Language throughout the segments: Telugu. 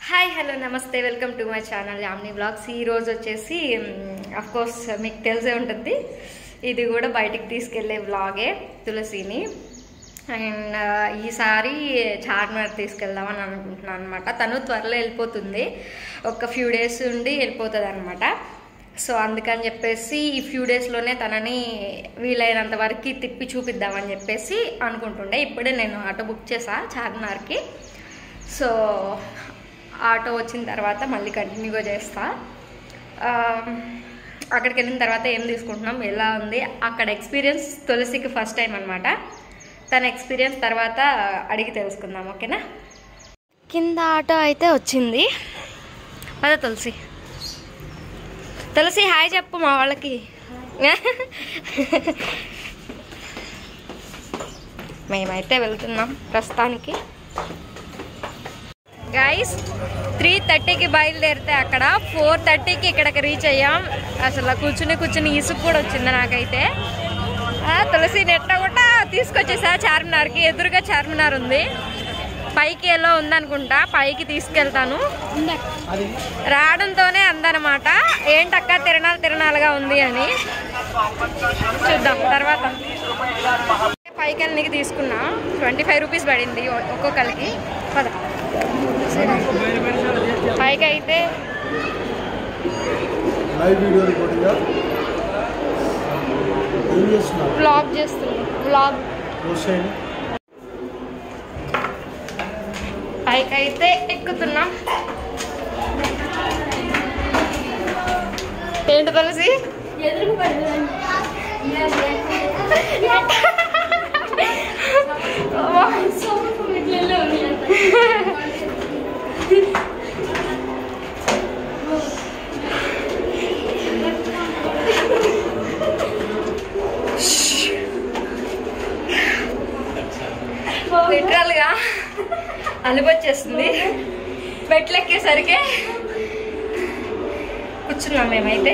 హాయ్ హలో నమస్తే welcome to my channel Yamini blogs ఈ రోజు వచ్చేసి అఫ్ కోర్స్ మీకు తెలిసే ఉంటుంది ఇది కూడా బయటికి తీసుకెళ్లే వ్లాగే తులసిని అండ్ ఈసారి చార్మినార్ తీసుకెళ్దామని అనుకుంటున్నాను అనమాట తను త్వరలో వెళ్ళిపోతుంది ఒక ఫ్యూ డేస్ ఉండి వెళ్ళిపోతుంది అనమాట సో అందుకని చెప్పేసి ఈ ఫ్యూ డేస్లోనే తనని వీలైనంత వరకు తిప్పి చూపిద్దామని చెప్పేసి అనుకుంటుండే ఇప్పుడే నేను ఆటో బుక్ చేసా చార్మినార్కి సో ఆటో వచ్చిన తర్వాత మళ్ళీ కంటిన్యూగా చేస్తా ఆ, అక్కడికి వెళ్ళిన తర్వాత ఏం తీసుకుంటున్నాం ఎలా ఉంది అక్కడ ఎక్స్పీరియన్స్ తులసికి ఫస్ట్ టైం అనమాట తన ఎక్స్పీరియన్స్ తర్వాత అడిగి తెలుసుకుందాం ఓకేనా కింద ఆటో అయితే వచ్చింది పద తులసి తులసి హాయ్ చెప్పు మా వాళ్ళకి మేమైతే వెళ్తున్నాం ప్రస్తుతానికి గైస్ త్రీ థర్టీకి బయలుదేరితే అక్కడ ఫోర్ థర్టీకి ఇక్కడికి రీచ్ అయ్యాం అసలు కూర్చుని కూర్చుని ఇసుకు కూడా వచ్చింది నాకైతే ఆ, తులసి నెట్ట కూడా తీసుకొచ్చేసా చార్మినార్కి ఎదురుగా చార్మినార్ ఉంది పైకి ఎలా ఉందనుకుంటా పైకి తీసుకెళ్తాను రావడంతోనే అందనమాట ఏంటక్క తిరణాలు తిరణాలుగా ఉంది అని చూద్దాం తర్వాత పైకి వెళ్ళనికి తీసుకున్నా ట్వంటీ ఫైవ్ రూపీస్ పడింది ఒ- ఒక్కొక్కరికి పద పైకి అయితే లైవ్ వీడియో రికార్డింగ్ ఏం చేస్తున్నారు బ్లాగ్ చేస్తున్నాం బ్లాగ్ పోస్ట్ చేయండి పైకి అయితే ఎక్కుతున్నాం ఏంటి తులసి లిటరల్ గా అలుపొచ్చేస్తుంది మెట్లు ఎక్కేసరికి కూర్చున్నాం మేమైతే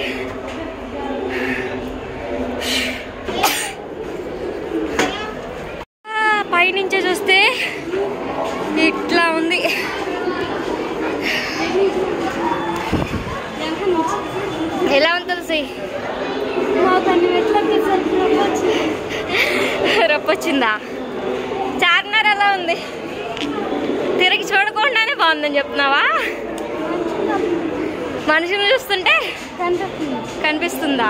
ఆ, పైనుంచే చూస్తే ఇట్లా ఉంది ఎలా ఉంది తులసి రప్పొచ్చిందా చార్మినార్ ఎలా ఉంది తిరిగి చూడకుండానే బాగుందని చెప్తున్నావా మనుషులు చూస్తుంటే కనిపిస్తుందా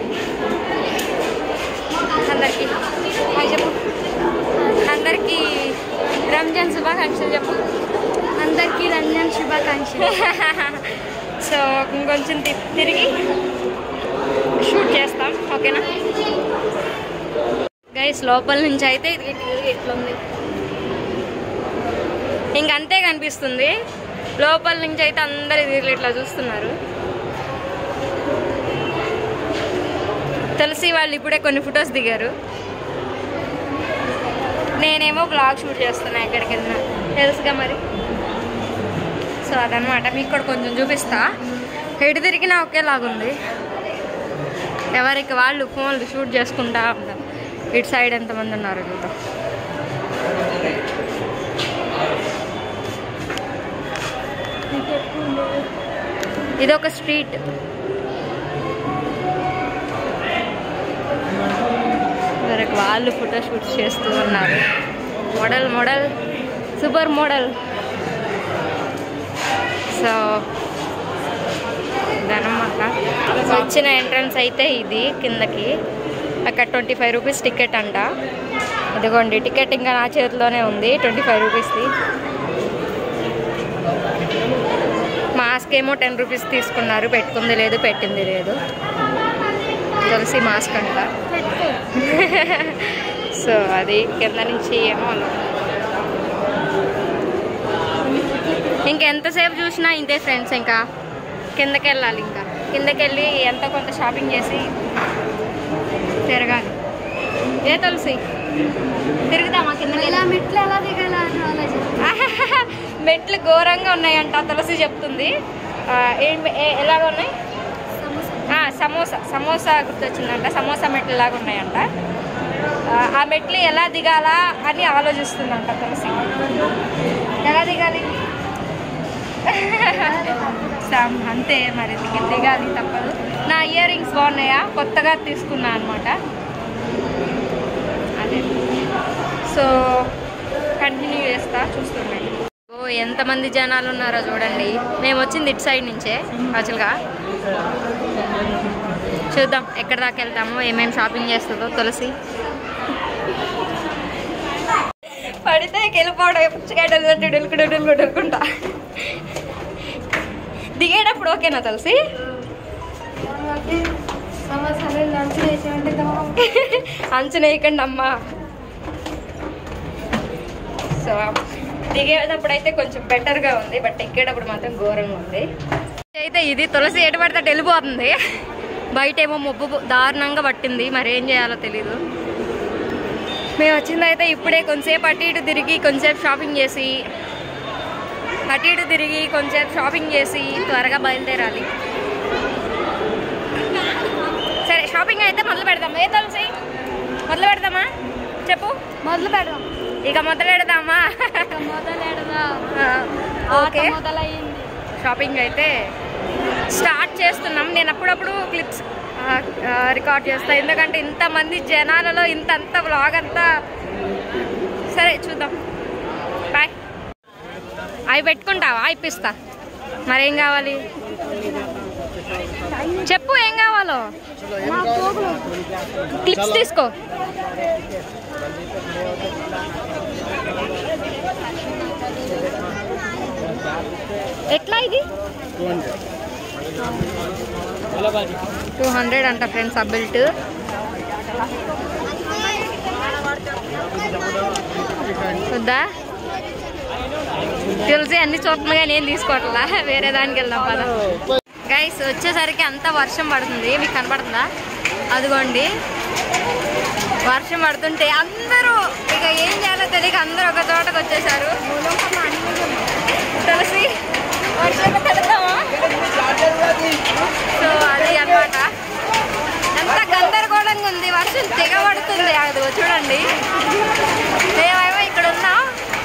అందరికి హాయ్ చెప్పు అందరికి రంజాన్ శుభాకాంక్షలు చెప్పు అందరికీ రంజాన్ శుభాకాంక్షలు సో ఇంకొంచెం తి- తిరిగి షూట్ చేస్తాం ఓకేనా గైస్ లోపల నుంచి అయితే ఇది ఇట్లా- ఇట్లుంది ఇంకంతే కనిపిస్తుంది లోపల నుంచి అయితే అందరు ఇది ఇట్లా చూస్తున్నారు తెలిసి వాళ్ళు ఇప్పుడే కొన్ని ఫొటోస్ దిగారు నేనేమో బ్లాగ్ షూట్ చేస్తున్నా ఎక్కడికి వెళ్ళినా తెలుసుగా మరి సో అదనమాట మీకు కూడా కొంచెం చూపిస్తా ఎటు తిరిగినా ఒకేలాగుంది ఎవరికి వాళ్ళు ఫోన్లు షూట్ చేసుకుంటా ఉంటాం ఇటు సైడ్ ఎంతమంది ఉన్నారు చూద్దాం ఇది ఒక స్ట్రీట్ వరకు వాళ్ళు ఫోటో షూట్ చేస్తూ ఉన్నారు model model super model so ఇదనమాట వచ్చిన ఎంట్రన్స్ అయితే ఇది కిందకి అక్కడ ట్వంటీ ఫైవ్ రూపీస్ టికెట్ అంట ఇదిగోండి టికెట్ ఇంకా నా చేతిలోనే ఉంది ట్వంటీ ఫైవ్ రూపీస్ది మాస్క్ ఏమో టెన్ రూపీస్ తీసుకున్నారు పెట్టుకుంది లేదు పెట్టింది లేదు తులసి మాస్క్ అంట సో అది కింద నుంచి ఏమో అలా ఇంకెంతసేపు చూసినా ఇంతే ఫ్రెండ్స్ ఇంకా కిందకి వెళ్ళాలి ఇంకా కిందకి వెళ్ళి ఎంతో కొంత షాపింగ్ చేసి తిరగాలి ఏ తులసి తిరుగుదామా కిందకి ఇలా మెట్లు ఎలా దిగాల అని ఆలోచన మెట్లు ఘోరంగా ఉన్నాయంట తులసి చెప్తుంది ఆ, ఏం ఏ- ఎలాగ ఉన్నాయి ఆ, సమోసా సమోసా గుర్తొచ్చిందంట సమోసా మెట్లు లాగా ఉన్నాయంట ఆ, ఆ మెట్లు ఎలా దిగాలా అని ఆలోచిస్తుందంట తులసి ఎలా దిగాలి సామ్ అంతే మరి దిగి దిగాలి తప్పదు నా ఇయర్ రింగ్స్ బాగున్నాయా కొత్తగా తీసుకున్నా అనమాట అదే సో కంటిన్యూ చేస్తా చూస్తున్నాయి ఓ ఎంతమంది జనాలు ఉన్నారో చూడండి మేము వచ్చింది ఇటు సైడ్ నుంచే యాక్చువల్గా చూద్దాం ఎక్కడ దాకా వెళ్తామో ఏమేమి షాపింగ్ చేస్తుందో తులసి పడితే వెళ్ళిపోవడం పుచ్చకాయలు డొలుకుంటా దిగేటప్పుడు ఓకేనా తులసి అంచనా వేయకండి అమ్మా సో దిగేటప్పుడు అయితే కొంచెం బెటర్గా ఉంది బట్ ఎక్కేటప్పుడు మాత్రం ఘోరంగా ఉంది అయితే ఇది తులసి ఎటు పడితే అటు వెళ్ళిపోతుంది బయట ఏమో మొబ్బు దారుణంగా పట్టింది మరి ఏం చేయాలో తెలీదు మేము వచ్చిందైతే ఇప్పుడే కొంచెంసేపు అటు ఇటు తిరిగి కొంచెంసేపు షాపింగ్ చేసి అటు ఇటు తిరిగి కొంచెంసేపు షాపింగ్ చేసి త్వరగా బయలుదేరాలి సరే షాపింగ్ అయితే మొదలు పెడదాం ఏ తులసి మొదలు పెడదామా చెప్పు మొదలు పెడదాం ఇక మొదలు పెడదామా ఇక మొదలెడదాం ఆ, ఆట ఓకే మొదలయ్యింది షాపింగ్ అయితే స్టార్ట్ చేస్తున్నాం నేను అప్పుడప్పుడు క్లిప్స్ రికార్డ్ చేస్తా ఎందుకంటే ఇంతమంది జనాలలో ఇంత అంత వ్లాగ్ అంతా సరే చూద్దాం బాయ్ అవి పెట్టుకుంటావా ఇప్పిస్తా మరేం కావాలి చెప్పు ఏం కావాలో నా పోగులు క్లిప్స్ తీసుకో ఎట్లా ఇది టూ హండ్రెడ్ అంట ఫ్రెండ్స్ ఆ బెల్ట్ వద్దా తెలిసి అన్ని చూస్తున్నాగా నేను తీసుకోవట్లా వేరే దానికి వెళ్దాం పద గైస్ వచ్చేసరికి అంతా వర్షం పడుతుంది మీకు కనపడుతుందా అదిగోండి వర్షం పడుతుంటే అందరూ ఇక ఏం చేయాలో తెలియక అందరూ ఒక చోటకు వచ్చేసారు తులసి వర్షంలో తడుతామా సో అది అన్నమాట ఎంత గందరగోళంగా ఉంది వర్షం తెగబడుతుంది అది చూడండి మేమేమో ఇక్కడ ఉన్నాం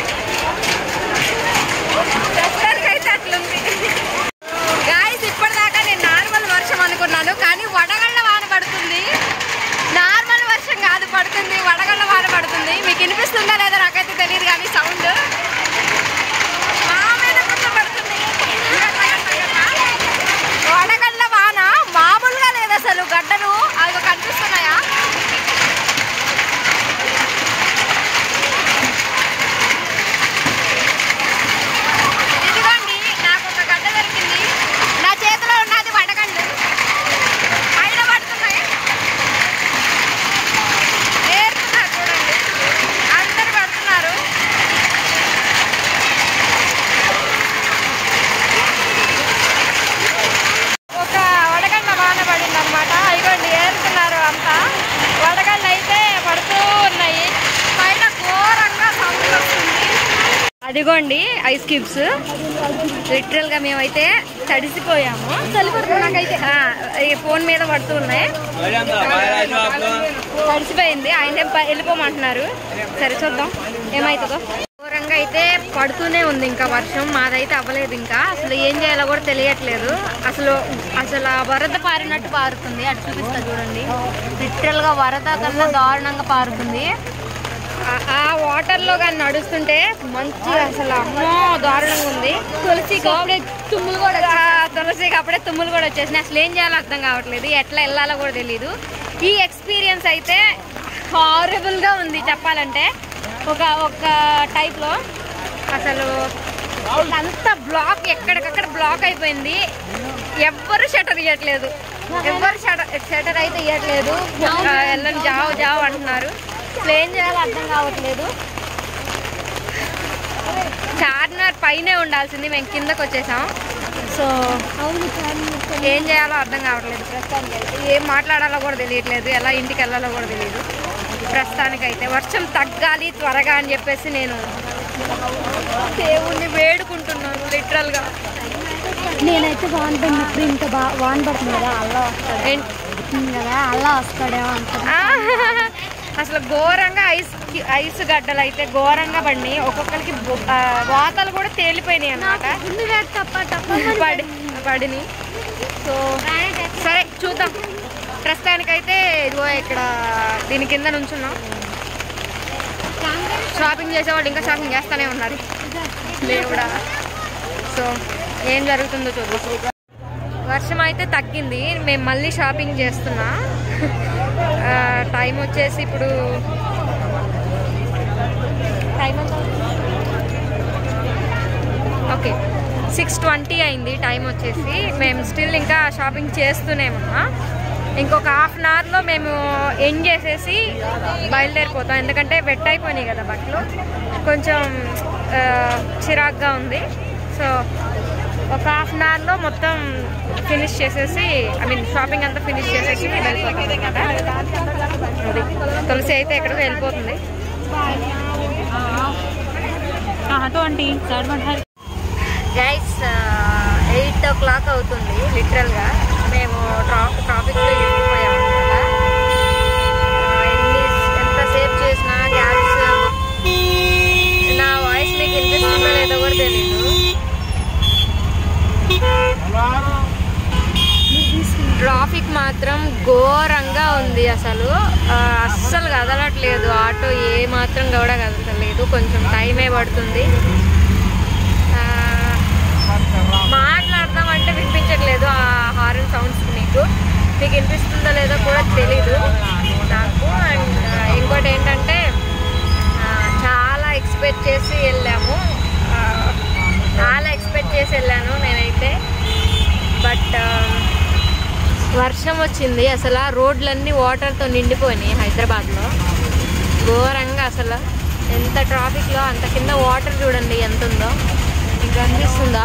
ప్రస్తుతానికి అయితే అట్లుంది గాయస్ ఇప్పటిదాకా నేను నార్మల్ వర్షం అనుకున్నాను కానీ వడగళ్ళ వాన పడుతుంది నార్మల్ వర్షం కాదు పడుతుంది వడగళ్ళ వాన పడుతుంది మీకు వినిపిస్తుందా లేదా నాకైతే తెలియదు కానీ సౌండ్ మా మీద కొంచెం పడుతుంది వడగళ్ళ వాన మామూలుగా లేదు అసలు గడ్డలు అవి కనిపిస్తున్నాయా ఇదిగోండి నాకు ఒక గడ్డ దొరికింది నా చేతిలో ఉన్నది వడగండు అయినా పడుతున్నాయి ఏరుతున్నారు చూడండి అందరు పడుతున్నారు ఒక వడగండ వాన పడింది అనమాట ఇదిగోండి ఏరుతున్నారు అంతా వడగండ్లు అయితే పడుతూ ఉన్నాయి పైన ఘోరంగా సౌండ్ వస్తుంది అదిగోండి ఐస్ క్యూబ్స్ లిటరల్ గా మేమైతే తడిసిపోయాము నాకైతే ఆ, ఈ ఫోన్ మీద పడుతూ ఉన్నాయి తడిసిపోయింది ఆయన ప- వెళ్ళిపోమంటున్నారు సరే చూద్దాం ఏమవుతుందో ఘోరంగా అయితే పడుతూనే ఉంది ఇంకా వర్షం మాదైతే అవ్వలేదు ఇంకా అసలు ఏం చేయాలో కూడా తెలియట్లేదు అసలు అసలు ఆ వరద పారినట్టు పారుతుంది అటు చూపిస్తా చూడండి లిటరల్ గా వరద కన్నా దారుణంగా పారుతుంది ఆ- ఆ వాటర్ లో కానీ నడుస్తుంటే మంచి అసలు అమ్మో దారుణంగా ఉంది తులసికి అప్పుడే తుమ్ములు కూడా తులసికి అప్పుడే తుమ్ములు కూడా వచ్చేసినాయి అసలు ఏం చేయాలో అర్థం కావట్లేదు ఎట్లా వెళ్ళాలో కూడా తెలియదు ఈ ఎక్స్పీరియన్స్ అయితే హారబుల్ గా ఉంది చెప్పాలంటే ఒక ఒక టైప్ లో అసలు అంతా బ్లాక్ ఎక్కడికక్కడ బ్లాక్ అయిపోయింది ఎవ్వరు షటర్ ఇవ్వట్లేదు ఎవ్వరు షటర్ షటర్ అయితే ఇవ్వట్లేదు ఆ, వెళ్ళండి జావ్ జావ్ అంటున్నారు అసలు ఏం చేయాలో అర్థం కావట్లేదు చార్మినార్ పైనే ఉండాల్సింది మేము కిందకు వచ్చేసాం సో ఏం చేయాలో అర్థం కావట్లేదు ప్రస్తుతానికి అయితే ఏం మాట్లాడాలో కూడా తెలియట్లేదు ఎలా ఇంటికి వెళ్ళాలో కూడా తెలియదు ప్రస్తుతానికైతే వర్షం తగ్గాలి త్వరగా అని చెప్పేసి నేను దేవుణ్ణి వేడుకుంటున్నాను లిటరల్గా నేనైతే వాన్ పడినప్పుడు ఇంకా బా వాన్ పడుతుంది కదా అల్లా వస్తాడు ఏంటి కదా అల్లా వస్తాడేమో అనుకున్నా అసలు ఘోరంగా ఐస్ ఐస్ గడ్డలు అయితే ఘోరంగా పడినాయి ఒక్కొక్కరికి బొ- ఆ, వాతలు కూడా తేలిపోయినాయి అన్నమాట ముందు వేడి తప్ప తప్ప పడి పడినాయి సో సరే చూద్దాం ప్రస్తుతానికైతే ఇదిగో ఇక్కడ దీని కింద నుంచున్నాం షాపింగ్ చేసేవాళ్ళు ఇంకా షాపింగ్ చేస్తూనే ఉన్నారు దేవుడా సో ఏం జరుగుతుందో చూద్దాం వర్షం అయితే తగ్గింది మేము మళ్ళీ షాపింగ్ చేస్తున్నా ఆ, టైం వచ్చేసి ఇప్పుడు టైం ఎంత ఓకే సిక్స్ ట్వంటీ అయింది టైం వచ్చేసి మేము స్టిల్ ఇంకా షాపింగ్ చేస్తూనే ఉన్నా ఇంకొక హాఫ్ అన్ అవర్లో మేము ఎండ్ చేసేసి బయలుదేరిపోతాం ఎందుకంటే వెట్ అయిపోయినాయి కదా బట్టలు కొంచెం ఆ, చిరాగ్గా ఉంది సో ఒక హాఫ్ అన్ అవర్లో మొత్తం ఫినిష్ చేసేసి ఐ మీన్ షాపింగ్ అంతా ఫినిష్ చేసేసి వెళ్ళిపోతాం అన్నమాట. అది. తులసి అయితే ఎక్కడికి వెళ్ళిపోతుంది twenty third one guys eight o'clock అవుతుంది లిటరల్గా మేము ట్రా ట్రాఫిక్లో ఇరిగిపోయాము అనమాట ఎన్ని ఎంతసేపు చేసినా క్యాబ్స్ నా వాయిస్ మీకు వినిపిస్తుందో లేదో కూడా తెలీదు ట్రాఫిక్ మాత్రం ఘోరంగా ఉంది అసలు ఆ, అస్సలు కదలట్లేదు ఆటో ఏ మాత్రం కూడా కదలట్లేదు కొంచెం టైమే పడుతుంది ఆ, మాట్లాడదామంటే వినిపించట్లేదు ఆ హారన్ సౌండ్స్ మీకు మీకు వినిపిస్తుందో లేదో కూడా తెలీదు నాకు అండ్ ఇంకోటి ఏంటంటే ఆ, చాలా ఎక్స్పెక్ట్ చేసి వెళ్ళాము ఆ, చాలా ఎక్స్పెక్ట్ చేసి వెళ్ళాను నేనైతే బట్ వర్షం వచ్చింది అసలు ఆ రోడ్లన్నీ వాటర్తో నిండిపోయినాయి హైదరాబాద్లో ఘోరంగా అసలు ఎంత ట్రాఫిక్లో అంత కింద వాటర్ చూడండి ఎంత ఉందో మీకు అనిపిస్తుందా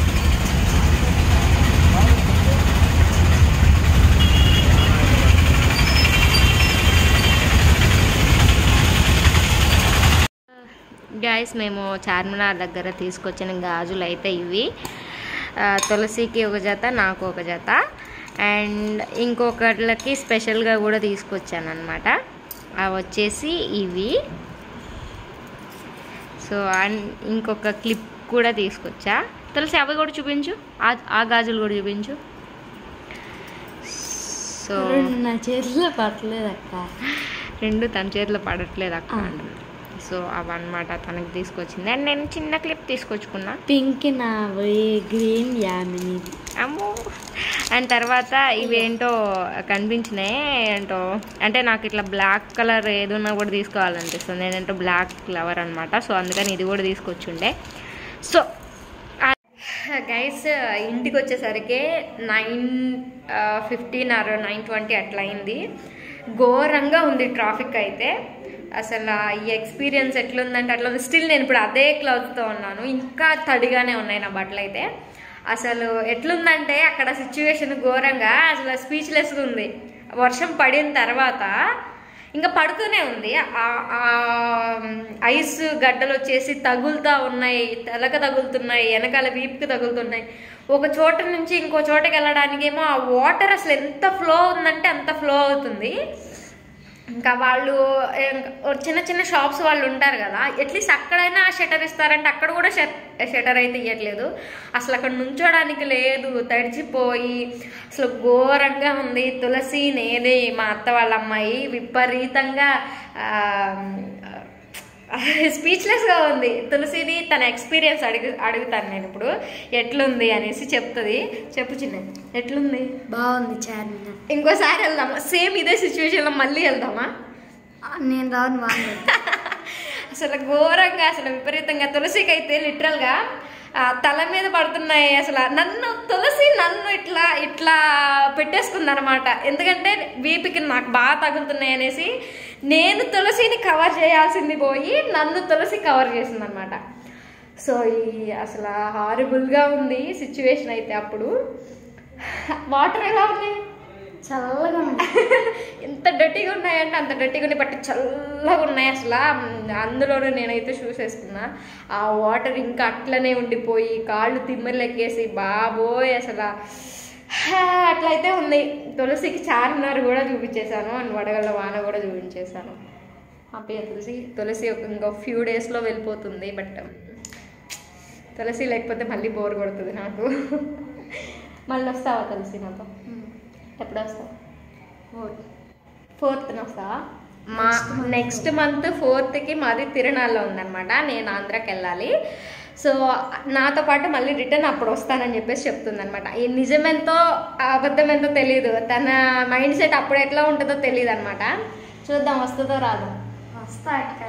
గాయస్ మేము చార్మినార్ దగ్గర తీసుకొచ్చిన గాజులు అయితే ఇవి ఆ, తులసికి ఒక జత నాకు ఒక జత అండ్ ఇంకొకళ్ళకి స్పెషల్గా కూడా తీసుకొచ్చాను అనమాట అవి వచ్చేసి ఇవి సో అండ్ ఇంకొక క్లిప్ కూడా తీసుకొచ్చా తులసి అవి కూడా చూపించు ఆ- ఆ గాజులు కూడా చూపించు సో నా చేతిలో పట్టలేదు అక్క రెండు తన చేతిలో పడట్లేదు అక్క అంటుంది. సో అవన్నమాట తనకి తీసుకొచ్చింది అండ్ నేను చిన్న క్లిప్ తీసుకొచ్చుకున్నా పింక్ నావి గ్రీన్ యామిని అమ్మో అండ్ తర్వాత ఇవేంటో కనిపించినాయి ఏంటో అంటే నాకు ఇట్లా బ్లాక్ కలర్ ఏదున్నా కూడా తీసుకోవాలనిపిస్తుంది నేనంటో బ్లాక్ ఫ్లవర్ అనమాట సో అందుకని ఇది కూడా తీసుకొచ్చుండే సో గైస్ ఇంటికి వచ్చేసరికి nine fifteen or nine twenty అట్లా అయింది ఘోరంగా ఉంది ట్రాఫిక్ అయితే అసలు ఈ ఎక్స్పీరియన్స్ ఎట్లుందంటే అట్లా స్టిల్ నేను ఇప్పుడు అదే క్లాత్తో ఉన్నాను ఇంకా తడిగానే ఉన్నాయి నా బట్టలు అయితే అసలు ఎట్లుందంటే అక్కడ సిచ్యువేషన్ ఘోరంగా అసలు స్పీచ్లెస్గా ఉంది వర్షం పడిన తర్వాత ఇంకా పడుతూనే ఉంది ఆ- ఆ ఐస్ గడ్డలు వచ్చేసి తగులుతా ఉన్నాయి తలక తగులుతున్నాయి వెనకాల వీపుకి తగులుతున్నాయి ఒక చోట నుంచి ఇంకో చోటకి వెళ్ళడానికి ఏమో ఆ వాటర్ అసలు ఎంత ఫ్లో ఉందంటే అంత ఫ్లో అవుతుంది ఇంకా వాళ్ళు ఇంకా చిన్న చిన్న షాప్స్ వాళ్ళు ఉంటారు కదా అట్లీస్ట్ అక్కడైనా షటర్ ఇస్తారంటే అక్కడ కూడా షటర్ అయితే ఇవ్వట్లేదు అసలు అక్కడ నుంచోడానికి లేదు తడిచిపోయి అసలు ఘోరంగా ఉంది తులసి నేనే మా అత్త వాళ్ళ అమ్మాయి విపరీతంగా స్పీచ్లెస్గా ఉంది తులసిని తన ఎక్స్పీరియన్స్ అడుగు అడుగుతాను నేను ఇప్పుడు ఎట్లుంది అనేసి చెప్తుంది చెప్పు చిన్న ఎట్లుంది బాగుంది చార్మినార్ ఇంకోసారి వెళ్దామా సేమ్ ఇదే సిచ్యువేషన్లో మళ్ళీ వెళ్దామా నేను రాను వాళ్ళు అసలు ఘోరంగా అసలు విపరీతంగా తులసికి అయితే లిటరల్గా ఆ, తల మీద పడుతున్నాయి అసలు నన్ను తులసి నన్ను ఇట్లా ఇట్లా పెట్టేసుకుంది అనమాట ఎందుకంటే వీపికి నాకు బాగా తగులుతున్నాయి అనేసి నేను తులసిని కవర్ చేయాల్సింది పోయి నన్ను తులసి కవర్ చేసింది అనమాట సో ఈ అసలు హారిబుల్గా ఉంది సిచ్యువేషన్ అయితే అప్పుడు వాటర్ ఎలా ఉన్నాయి చల్లగా ఉంది ఎంత డర్టీగా ఉన్నాయంటే అంత డర్టీగా ఉన్నాయి బట్ చల్లగా ఉన్నాయి అసలు అందులోనే నేనైతే షూస్ వేసుకున్నా ఆ వాటర్ ఇంకా అట్లనే ఉండిపోయి కాళ్ళు తిమ్మలు ఎక్కేసి బాబోయ్ అసలు హా, అట్లయితే ఉంది తులసికి చార్మినార్ కూడా చూపించేశాను అండ్ వడగళ్ళ వాన కూడా చూపించేశాను హ్యాపీ తులసి తులసి ఒక ఇంకో ఫ్యూ డేస్లో వెళ్ళిపోతుంది బట్ తులసి లేకపోతే మళ్ళీ బోర్ కొడుతుంది నాకు మళ్ళీ వస్తావా తులసి నాతో ఎప్పుడు వస్తావు ఫోర్త్న వస్తావా మా నెక్స్ట్ మంత్ ఫోర్త్కి మాది తిరునాళ్ళలో ఉందన్నమాట నేను ఆంధ్రాకి వెళ్ళాలి సో నాతో పాటు మళ్ళీ రిటర్న్ అప్పుడు వస్తానని చెప్పేసి చెప్తుంది అనమాట ఈ నిజమెంతో అబద్ధం ఎంతో తెలియదు తన మైండ్ సెట్ అప్పుడు ఎట్లా ఉంటుందో తెలియదు అనమాట చూద్దాం వస్తుందో రాదో వస్తా అక్క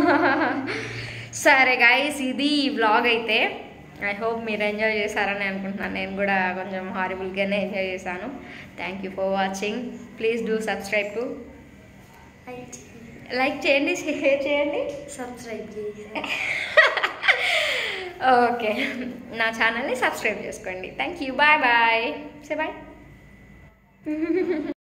సరే గాయస్ ఇది ఈ వ్లాగ్ అయితే ఐ హోప్ మీరు ఎంజాయ్ చేశారని అనుకుంటున్నాను నేను కూడా కొంచెం హారిబుల్గానే ఎంజాయ్ చేశాను thank you for watching please do subscribe to like చేయండి షేర్ చేయండి సబ్స్క్రైబ్ ప్లీజ్ ఓకే నా ఛానల్ని సబ్స్క్రైబ్ చేసుకోండి thank you bye bye say bye